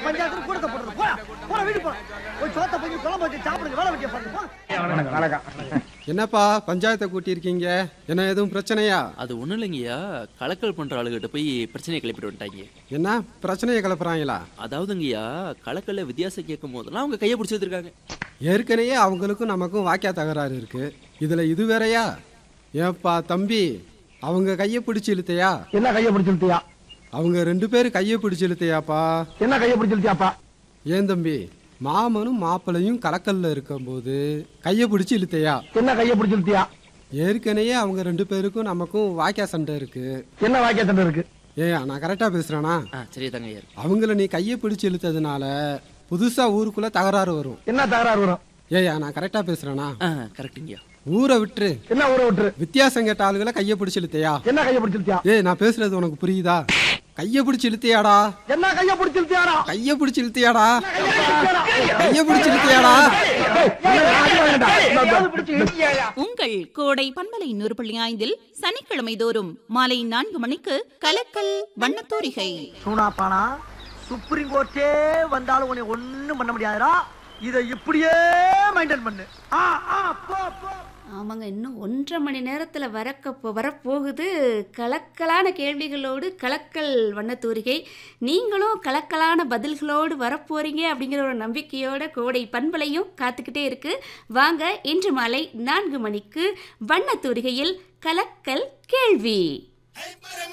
பஞ்சாயத்து கூடத்தை போடுறது போடா போட வீடு போட போய் சோத்த போய் குழம்பு வச்சு சாப்பிடுங்க வேலை வெட்டிய பாருங்க போங்க என்னப்பா பஞ்சாயத்தை கூட்டியிருக்கீங்க என்ன எதுவும் பிரச்சனையா அது ஒண்ணும் இல்லைங்கய்யா கலக்கல் பண்ற ஆளுகிட்ட போய் பிரச்சனையை கிளப்பிட்டு வந்துட்டாங்க என்ன பிரச்சனையை கிளப்புறாங்களா அதாவதுங்கய்யா கலக்கல்ல வித்தியாசம் கேட்கும் போதெல்லாம் அவங்க கையை பிடிச்சி வச்சிருக்காங்க ஏற்கனவே அவங்களுக்கும் நமக்கும் வாக்கியா தகராறு இருக்கு இதுல இது வேறயா ஏப்பா தம்பி அவங்க கையை பிடிச்சு இழுத்தையா என்ன கையை பிடிச்சிருத்தியா அவங்க ரெண்டு பேரும் கையை பிடிச்சு இழுத்தையாப்பா என்ன கையை பிடிச்சிருத்தியாப்பா ஏன் தம்பி மாமனும் மாப்பிளையும் கலக்கல்ல இருக்கும்போது கையை பிடிச்சு இழுத்தையா என்ன கையை பிடிச்சிருத்தியா ஏற்கனவே அவங்க ரெண்டு பேருக்கும் நமக்கும் வாக்கியா சண்டை இருக்கு என்ன வாக்கிய தண்டை இருக்கு ஏய் நான் கரெக்டா பேசுறேனா ஆ சரியா தாங்க ஐயா அவங்கள நீ கையை பிடிச்சு இழுத்ததுனால புதுசா ஊருக்குள்ள தகராறு வரும் என்ன தகராறு வரும் ஏய்யா நான் கரெக்டா பேசுறேனா ஆ கரெக்டுங்கய்யா ஊரை விட்டுரு என்ன ஊரை விட்டுரு வித்தியாசம் கேட்ட ஆளுகளை கையை பிடிச்சு இழுத்தையா என்ன கையை பிடிச்சிருத்தியா ஏய் நான் பேசுறது உனக்கு புரியுதா கையை பிடிச்சு இழுத்தியாடா என்ன கையை பிடிச்சிருத்தியாடா கையை பிடிச்சு இழுத்தியாடா கையை பிடிச்சு இழுத்தியாடா உங்கள் கோடை பண்பலை நூறு புள்ளி ஐந்தில் சனிக்கிழமை தோறும் மாலை நான்கு மணிக்கு கலக்கல் வண்ணத்தூரிகை சூனாப்பானா சுப்ரீம் கோர்ட்டே வந்தாலும் உன்னை ஒண்ணும் பண்ண முடியாதுடா இதை இப்படியே மெயின்டைன் பண்ணு ஆ ஆ போ போ ஆமாங்க இன்னும் ஒன்றரை மணி நேரத்தில் வரக்க போ- வரப்போகுது கலக்கலான கேள்விகளோடு கலக்கல் வண்ணத்தூரிகை நீங்களும் கலக்கலான பதில்களோடு வரப்போறீங்க அப்படிங்கிற ஒரு நம்பிக்கையோட கோடை பண்பலையும் காத்துக்கிட்டே இருக்கு வாங்க இன்று மாலை நான்கு மணிக்கு வண்ணத்தூரிகையில் கலக்கல் கேள்வி